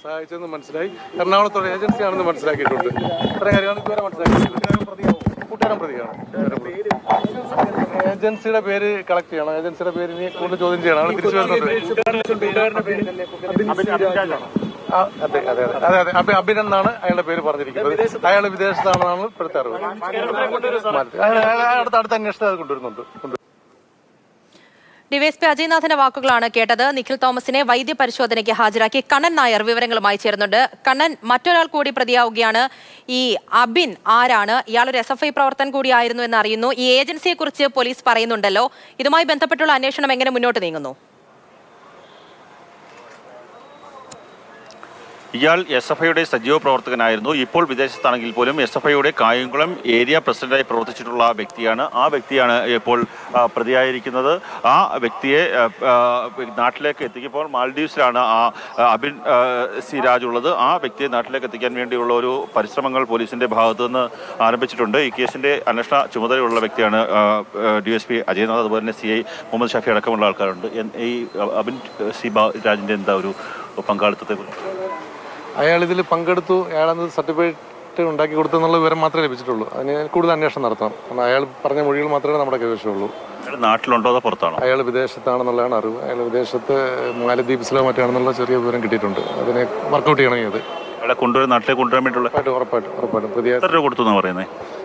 സഹായിച്ചെന്ന് മനസ്സിലായി എറണാകുളത്തുള്ള ഏജൻസി ആണെന്ന് മനസ്സിലാക്കിയിട്ടുണ്ട് ഇത്രയും കാര്യങ്ങൾ ഇതുവരെ മനസ്സിലാക്കിയിട്ടില്ല കൂട്ടുകാരൻ പ്രതിയാണ് ഏജൻസിയുടെ പേര് കളക്ട് ചെയ്യണം ഏജൻസിയുടെ പേര് ഇനി കൂടുതൽ ചോദ്യം ചെയ്യണം അവൾ തിരിച്ചു വരുന്നുണ്ട് ആ, അതെ അതെ അതെ അതെ അതെ അഭി അഭിനന്ദ് എന്നാണ് അയാളുടെ പേര് പറഞ്ഞിരിക്കുന്നത് അയാൾ വിദേശത്താണെന്നാണ് ഇപ്പോഴത്തെ അറിവ് അയാൾ അയാൾ അടുത്ത അടുത്ത അന്വേഷണത്തെ അത് കൊണ്ടുവരുന്നുണ്ട് കൊണ്ടുവരും ഡിവൈഎസ്പി അജയ്നാഥിന്റെ വാക്കുകളാണ് കേട്ടത് നിഖിൽ തോമസിനെ വൈദ്യപരിശോധനയ്ക്ക് ഹാജരാക്കി കണ്ണൻ നായർ വിവരങ്ങളുമായി ചേരുന്നുണ്ട് കണ്ണൻ മറ്റൊരാൾ കൂടി പ്രതിയാവുകയാണ് ഈ അബിൻ ആരാണ് ഇയാൾ ഒരു എസ് എഫ് ഐ പ്രവർത്തൻ കൂടിയായിരുന്നു എന്ന് അറിയുന്നു ഈ ഏജൻസിയെ കുറിച്ച് പോലീസ് പറയുന്നുണ്ടല്ലോ ഇതുമായി ബന്ധപ്പെട്ടുള്ള അന്വേഷണം എങ്ങനെ മുന്നോട്ട് നീങ്ങുന്നു ഇയാൾ എസ് എഫ് ഐയുടെ സജീവ പ്രവർത്തകനായിരുന്നു ഇപ്പോൾ വിദേശത്താണെങ്കിൽ പോലും എസ് എഫ് ഐയുടെ കായംകുളം ഏരിയ പ്രസിഡന്റായി പ്രവർത്തിച്ചിട്ടുള്ള വ്യക്തിയാണ് ആ വ്യക്തിയാണ് ഇപ്പോൾ ആ, പ്രതിയായിരിക്കുന്നത് ആ വ്യക്തിയെ ആ, ആ, നാട്ടിലേക്ക് എത്തിക്കുമ്പോൾ മാൽഡീവ്സിലാണ് ആ ആ, അബിൻ ആ, സി രാജ് ഉള്ളത് ആ വ്യക്തിയെ നാട്ടിലേക്ക് എത്തിക്കാൻ വേണ്ടിയുള്ള ഒരു പരിശ്രമങ്ങൾ പോലീസിന്റെ ഭാഗത്തു നിന്ന് ആരംഭിച്ചിട്ടുണ്ട് ഈ കേസിന്റെ അന്വേഷണ ചുമതലയുള്ള വ്യക്തിയാണ് ഡി എസ് പി അജയനാഥ് അതുപോലെ തന്നെ സി ഐ മുഹമ്മദ് ഷാഫി അടക്കമുള്ള ആൾക്കാരുണ്ട് എൻ- ഈ അബിൻ സി ബാ- രാജിന്റെ എന്താ ഒരു പങ്കാളിത്തത്തെ കുറിച്ച് അയാൾ ഇതിൽ പങ്കെടുത്തു അയാളത് സർട്ടിഫിക്കറ്റ് ഉണ്ടാക്കി കൊടുത്തു എന്നുള്ള വിവരം മാത്രമേ ലഭിച്ചിട്ടുള്ളൂ അതിന് കൂടുതൽ അന്വേഷണം നടത്തണം കാരണം അയാൾ പറഞ്ഞ മൊഴികൾ മാത്രമേ നമ്മുടെ കൈവശമുള്ളൂ അയാൾ നാട്ടിലുണ്ടോ അതോ പുറത്താണോ അയാൾ വിദേശത്താണെന്നുള്ളതാണ് അറിവ് അയാൾ വിദേശത്ത് മാലദ്വീപ്സിലോ മറ്റാണെന്നുള്ള ചെറിയ വിവരം കിട്ടിയിട്ടുണ്ട് അതിനെ വർക്കൗട്ട് ചെയ്യണമെങ്കിൽ അത് അയാളെ കൊണ്ടുവരാൻ നാട്ടിലേക്ക് കൊണ്ടുവരാൻ വേണ്ടിയുള്ള ഉറപ്പായിട്ടും ഉറപ്പായിട്ടും ഉറപ്പായിട്ടും പുതിയ എത്ര രൂപ കൊടുത്തു എന്നാ പറയുന്നത്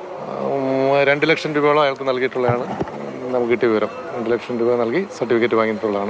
ഉം, രണ്ട് ലക്ഷം രൂപയോളം അയാൾക്ക് നൽകിയിട്ടുള്ളതാണ് നമുക്ക് കിട്ടിയ വിവരം രണ്ട് ലക്ഷം രൂപ നൽകി സർട്ടിഫിക്കറ്റ് വാങ്ങിയിട്ടുള്ളതാണ്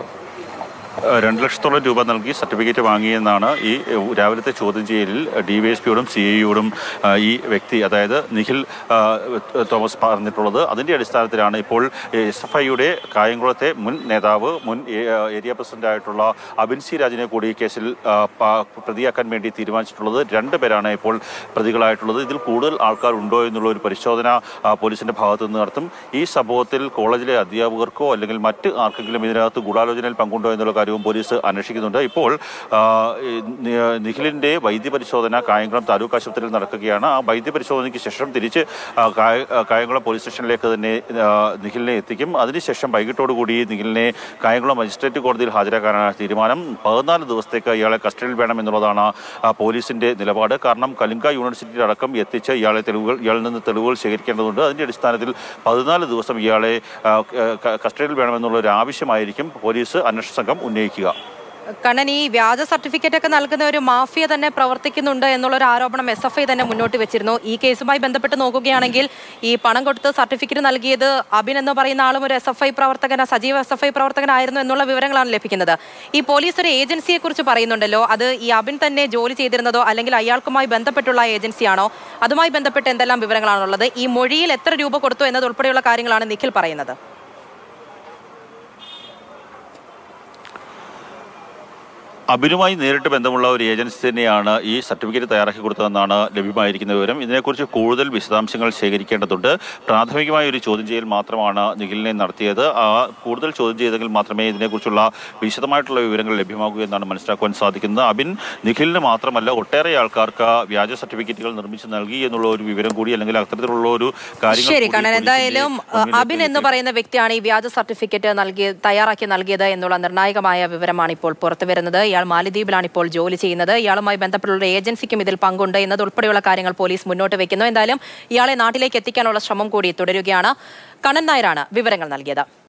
രണ്ട് ലക്ഷത്തോളം രൂപ നൽകി സർട്ടിഫിക്കറ്റ് വാങ്ങിയെന്നാണ് ഈ ഏഹ്, രാവിലത്തെ ചോദ്യം ചെയ്യലിൽ ഡി വൈ എസ് പിയോടും സി ഐയോടും ഈ വ്യക്തി അതായത് നിഖിൽ ആ, തോമസ് പറഞ്ഞിട്ടുള്ളത് അതിന്റെ അടിസ്ഥാനത്തിലാണ് ഇപ്പോൾ എസ് എഫ് ഐയുടെ കായംകുളത്തെ മുൻ നേതാവ് മുൻ ഏ- ഏരിയ പ്രസിഡന്റായിട്ടുള്ള അബിൻ സി രാജിനെ കൂടി ഈ കേസിൽ ആ, പ- പ്രതിയാക്കാൻ വേണ്ടി തീരുമാനിച്ചിട്ടുള്ളത് രണ്ട് പേരാണ് ഇപ്പോൾ പ്രതികളായിട്ടുള്ളത് ഇതിൽ കൂടുതൽ ആൾക്കാർ ഉണ്ടോ എന്നുള്ള ഒരു പരിശോധന ആ, പോലീസിന്റെ ഭാഗത്തു നിന്ന് നടത്തും ഈ സംഭവത്തിൽ കോളേജിലെ അധ്യാപകർക്കോ അല്ലെങ്കിൽ മറ്റ് ആർക്കെങ്കിലും ഇതിനകത്ത് ഗൂഢാലോചനയിൽ പങ്കുണ്ടോ എന്നുള്ള കാര്യവും പോലീസ് അന്വേഷിക്കുന്നുണ്ട് ഇപ്പോൾ ആ, ഈ നി- നിഖിലിന്റെ വൈദ്യപരിശോധന കായംകുളം താലൂക്ക് ആശുപത്രിയിൽ നടക്കുകയാണ് ആ വൈദ്യപരിശോധനയ്ക്ക് ശേഷം തിരിച്ച് ആ, കായ- ആ, കായംകുളം പോലീസ് സ്റ്റേഷനിലേക്ക് തന്നെ ആ, നിഖിലിനെ എത്തിക്കും അതിനുശേഷം വൈകിട്ടോടുകൂടി നിഖിലിനെ കായംകുളം മജിസ്ട്രേറ്റ് കോടതിയിൽ ഹാജരാക്കാനാണ് തീരുമാനം പതിനാല് ദിവസത്തേക്ക് ഇയാളെ കസ്റ്റഡിയിൽ വേണം എന്നുള്ളതാണ് ആ, പോലീസിന്റെ നിലപാട് കാരണം കലിംഗ യൂണിവേഴ്സിറ്റി അടക്കം എത്തിച്ച് ഇയാളെ തെളിവുകൾ ഇയാളിൽ നിന്ന് തെളിവുകൾ ശേഖരിക്കേണ്ടതുണ്ട് അതിന്റെ അടിസ്ഥാനത്തിൽ പതിനാല് ദിവസം ഇയാളെ ആ, ക- കസ്റ്റഡിയിൽ വേണമെന്നുള്ള ഒരു ആവശ്യമായിരിക്കും പോലീസ് അന്വേഷണ സംഘം ഉന്നയിക്കുക കണ്ണൻ ഈ വ്യാജ സർട്ടിഫിക്കറ്റ് ഒക്കെ നൽകുന്ന ഒരു മാഫിയ തന്നെ പ്രവർത്തിക്കുന്നുണ്ട് എന്നുള്ള ഒരു ആരോപണം എസ് എഫ് ഐ തന്നെ മുന്നോട്ട് വെച്ചിരുന്നു ഈ കേസുമായി ബന്ധപ്പെട്ട് നോക്കുകയാണെങ്കിൽ ഈ പണം കൊടുത്ത് സർട്ടിഫിക്കറ്റ് നൽകിയത് അബിൻ എന്ന് പറയുന്ന ആളും ഒരു എസ് എഫ് ഐ പ്രവർത്തകന സജീവ എസ് എഫ് ഐ പ്രവർത്തകനായിരുന്നു എന്നുള്ള വിവരങ്ങളാണ് ലഭിക്കുന്നത് ഈ പോലീസ് ഒരു ഏജൻസിയെ കുറിച്ച് പറയുന്നുണ്ടല്ലോ അത് ഈ അബിൻ തന്നെ ജോലി ചെയ്തിരുന്നതോ അല്ലെങ്കിൽ അയാൾക്കുമായി ബന്ധപ്പെട്ടുള്ള ഏജൻസിയാണോ അതുമായി ബന്ധപ്പെട്ട് എന്തെല്ലാം വിവരങ്ങളാണുള്ളത് ഈ മൊഴിയിൽ എത്ര രൂപ കൊടുത്തു എന്നത് ഉൾപ്പെടെയുള്ള കാര്യങ്ങളാണ് നിഖിൽ പറയുന്നത് അബിനുമായി നേരിട്ട് ബന്ധമുള്ള ഒരു ഏജൻസി തന്നെയാണ് ഈ സർട്ടിഫിക്കറ്റ് തയ്യാറാക്കി കൊടുത്തതെന്നാണ് ലഭ്യമായിരിക്കുന്ന വിവരം ഇതിനെക്കുറിച്ച് കൂടുതൽ വിശദാംശങ്ങൾ ശേഖരിക്കേണ്ടതുണ്ട് പ്രാഥമികമായ ഒരു ചോദ്യം ചെയ്യൽ മാത്രമാണ് നിഖിലിനെ നടത്തിയത് ആ കൂടുതൽ ചോദ്യം ചെയ്തെങ്കിൽ മാത്രമേ ഇതിനെക്കുറിച്ചുള്ള വിശദമായിട്ടുള്ള വിവരങ്ങൾ ലഭ്യമാകൂ എന്നാണ് മനസ്സിലാക്കുവാൻ സാധിക്കുന്നത് അബിൻ നിഖിലിന് മാത്രമല്ല ഒട്ടേറെ ആൾക്കാർക്ക് വ്യാജ സർട്ടിഫിക്കറ്റുകൾ നിർമ്മിച്ച് നൽകി എന്നുള്ള ഒരു വിവരം കൂടി അല്ലെങ്കിൽ അത്തരത്തിലുള്ള ഒരു കാര്യങ്ങൾ ശരി കൂടി കണ്ണൻ പോലീസിന്റെ എന്തായാലും അഹ്, മുന്നിലേക്ക് അബിൻ എന്ന് പറയുന്ന വ്യക്തിയാണ് ഈ വ്യാജ സർട്ടിഫിക്കറ്റ് നൽകിയ തയ്യാറാക്കി നൽകിയത് എന്നുള്ള നിർണായകമായ വിവരമാണ് ഇപ്പോൾ പുറത്തു വരുന്നത് ഇയാൾ മാലദ്വീപിലാണ് ഇപ്പോൾ ജോലി ചെയ്യുന്നത് ഇയാളുമായി ബന്ധപ്പെട്ടുള്ള ഒരു ഏജൻസിക്കും ഇതിൽ പങ്കുണ്ട് എന്നത് ഉൾപ്പെടെയുള്ള കാര്യങ്ങൾ പോലീസ് മുന്നോട്ട് വെക്കുന്നു എന്തായാലും ഇയാളെ നാട്ടിലേക്ക് എത്തിക്കാനുള്ള ശ്രമം കൂടി തുടരുകയാണ് കണ്ണൻ നായരാണ് വിവരങ്ങൾ നൽകിയത്